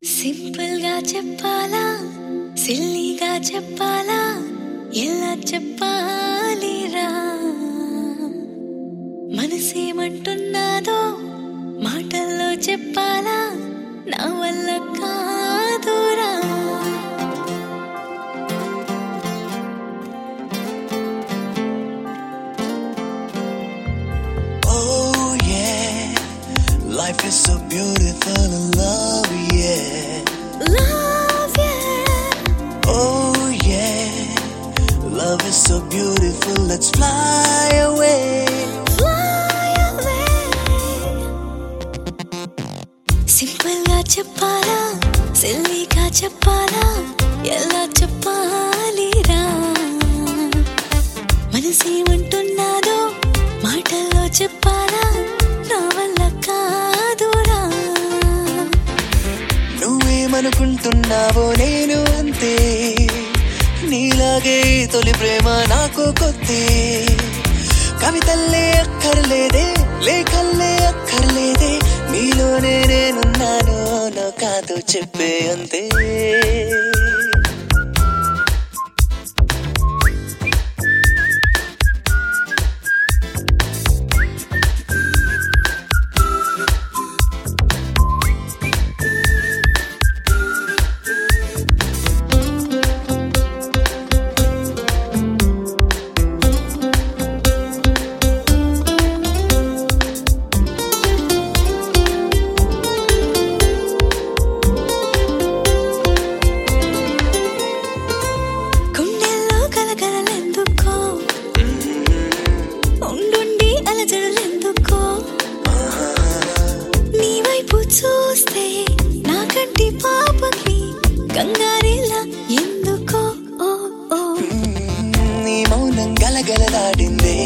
Simple గా చెప్పాలా సిల్లీగా చెప్పాలా ఎలా చెప్పాలిరా మనసేమంటున్నాదో మాటల్లో చెప్పాలా నా వల్ల కాదురా Oh yeah, life is so beautiful and love yeah. Love yeah. Oh yeah, love is so beautiful. Let's fly away. Fly away. Simple గా చెప్పాలా సిల్లీగా చెప్పాలా ఎలా చెప్పాలిరా మనసేమంటున్నాదో మాటల్లో చెప్పాలా నా వల్ల కాదురా నువ్వేమనుకుంటున్నావో నేను అంతే నీలాగే తొలి ప్రేమ నాకు కొత్తే కవితల్లే అక్కర్లేదే లేఖల్లే అక్కర్లేదే నీలోనే నేనున్నాను నా కాదు చెప్పే అంతే గుండెల్లో కలకలలెందుకో ఉండుండి అలజడులెందుకో నీ వైపు చూస్తే నా కంటి పాపకి కంగారిలా ఎందుకో ఓ ఓ నీ మౌనం గలగలలాడిందే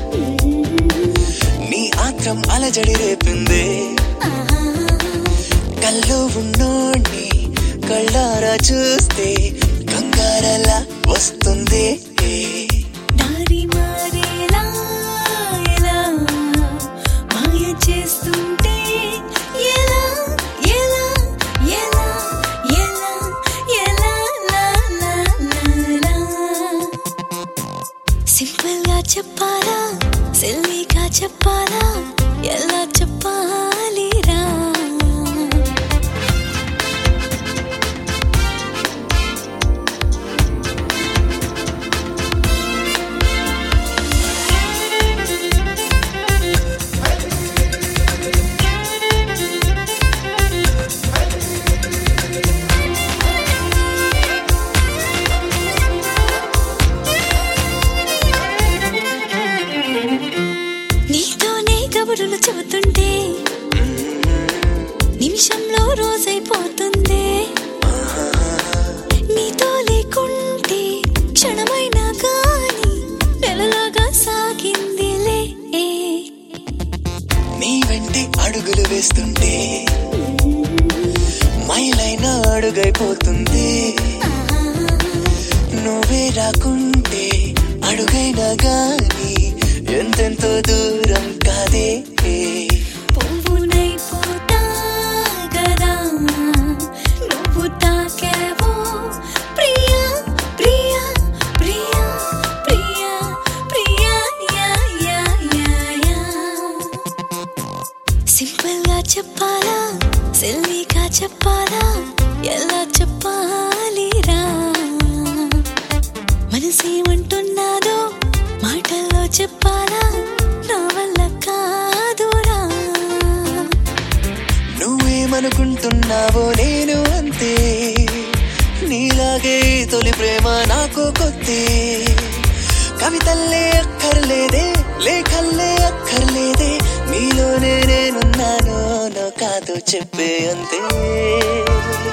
నీ ఆత్రం అలజడి రేపిందే ఆహా. కల్లో ఉన్నోణ్ణి కళ్ళారా చూస్తే కంగారలా వస్తుంది దారి మారేలా ఎలా మాయ చేస్తుంటే ఎలా ఎలా ఎలా ఎలా ఎలా లా లా లా లా సింపుల్ గా చెప్పాలా సిల్లీగా చెప్పాలా ఎలా చెప్పాలిరా నీతోనే కబురులు చెబుతుంటే నిమిషంలో రోజైపోతుంది నీతో లేకుంటే క్షణమైనా కానీ నెలలాగా సాగిందిలే నీ వెంటే అడుగులు వేస్తుంటే మైలైన అడుగైపోతుంది నువ్వే రాకుంటే అడుగైనా గాని ఎంతెంతో దూరం కాదే పువ్వునైపోతా కదా నువ్వు తాకావో ప్రియా ప్రియా ప్రియా ప్రియా ప్రియా యా యా యా యా సింపుల్ గా చెప్పాలా సిల్లీగా చెప్పాలా ఎలా చెప్పాలిరా మనసేమంటున్నాదో మాటల్లో చెప్పాలా నా వల్ల కాదురా నువ్వేమనుకుంటున్నావో నేను అంతే నీలాగే తొలి ప్రేమ నాకు కొత్తే కవితల్లే అక్కర్లేదే లేఖల్లే అక్కర్లేదే నీలోనే నేనున్నాను నా కాదు చెప్పే అంతే